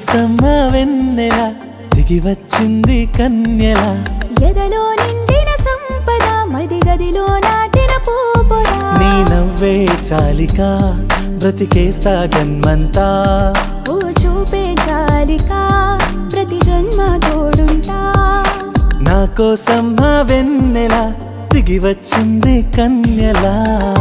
కోసం మా వెన్నెల దిగి వచ్చింది కన్యల ఎదలో నిండిన సంపద మది గదిలో నాటిన పూపురా నీ నవ్వే చాలిక బ్రతికేస్తా జన్మంతా ఓ చూపే చాలిక ప్రతి జన్మ తోడుంటా నా కోసం మా వెన్నెల దిగి వచ్చింది కన్యలా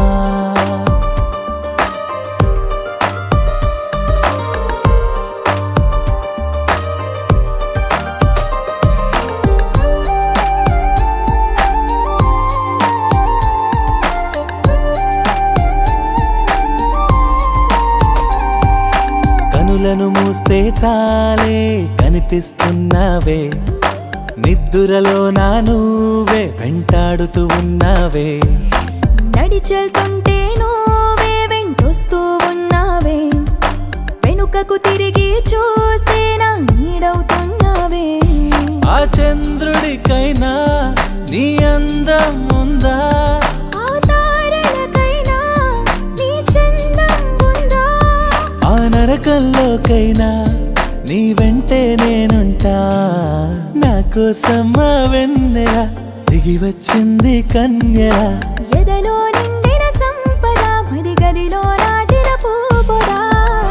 కనులను మూస్తే చాలే కనిపిస్తున్నావే నిద్దురలో నా నువ్వే వెంటాడుతూ ఉన్నావే నడిచెళ్తుంటే నువ్వే వెంటొస్తూ ఉన్నావే వెనుకకు తిరిగి చూస్తే నా నీడవుతున్నావే ఆ చంద్రుడికైనా నీ అందం ఉందా ఆ తారలకైనా నీ చందం ఉందా ఆ నరకల్లోకైనా నీ వెంటే నేనుంటా నా కోసం మా వెన్నెల దిగి వచ్చింది కన్యల ఎదలో నిండిన సంపద మది గదిలో నాటిన పూపురా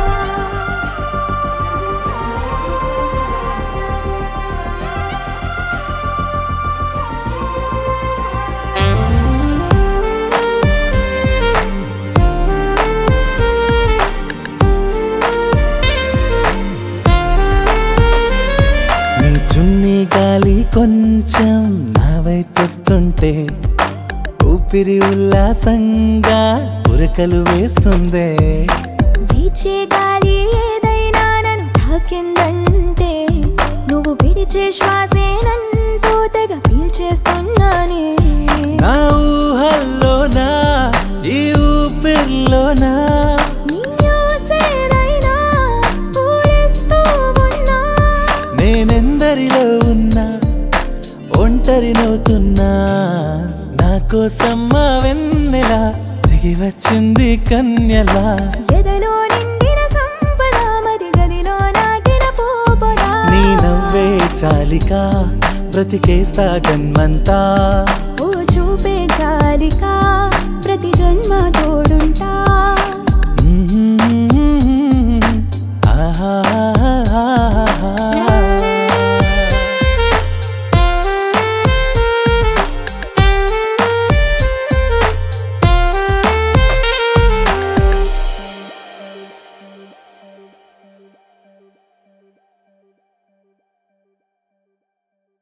నీ చున్నీ గాలి కొంచెం నా వైపు వస్తుంటే ఊపిరి ఉల్లాసంగా ఉరకలు వేస్తుందే వీచే గాలి ఏదైనా నన్ను తాకిందంటే నువ్వు విడిచే శ్వాసే నన్ను తెగ పీల్చేస్తున్నానే నా ఊహల్లోనా ఈ ఊపిరిలోనా నీ ఊసేదైనా ఊరిస్తూ ఉన్నా నేనెందరిలో ఉన్నా ఒంటరినవుతున్నా నా కోసం మా వెన్నెల దిగి వచ్చింది కన్యలా ఎదలో నిండిన సంపద మది గదిలో నాటిన పూపురా నీ నవ్వే చాలిక బ్రతికేస్తా జన్మంతా ఓ చూపే చాలిక